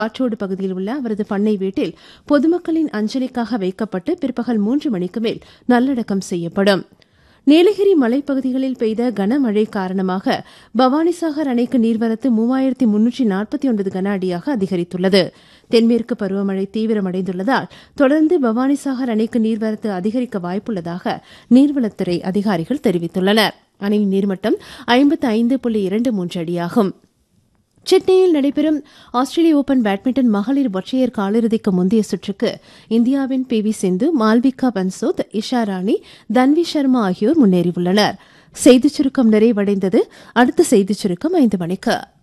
காற்றோடு பகுதியில் உள்ள அவரது பண்ணை வீட்டில் பொதுமக்களின் அஞ்சலிக்காக வைக்கப்பட்டு பிற்பகல் மூன்று மணிக்கு மேல் நல்லடக்கம் செய்யப்படும் நீலகிரி மலைப்பகுதிகளில் பெய்த கனமழை காரணமாக பவானிசாகர் அணைக்கு நீர்வரத்து மூவாயிரத்தி முன்னூற்றி நாற்பத்தி ஒன்பது கன அடியாக அதிகரித்துள்ளது தென்மேற்கு பருவமழை தீவிரமடைந்துள்ளதால் தொடர்ந்து பவானிசாகர் அணைக்கு நீர்வரத்து அதிகரிக்க வாய்ப்புள்ளதாக நீர்வளத்துறை அதிகாரிகள் தெரிவித்துள்ளனர் அணையின் நீர்மட்டம் ஐம்பத்து ஐந்து புள்ளி இரண்டு மூன்று அடியாகும் சிட்னியில் நடைபெறும் ஆஸ்திரேலிய ஓபன் பேட்மிண்டன் மகளிர் ஒற்றையர் காலிறுதிக்கு முந்தைய சுற்றுக்கு இந்தியாவின் பி வி சிந்து மால்விகா பன்சோத் இஷா ராணி தன்வி சர்மா ஆகியோர் முன்னேறியுள்ளனர் செய்திச் சுருக்கம் நிறைவடைந்தது அடுத்த செய்திச் சுருக்கம் ஐந்து மணிக்கு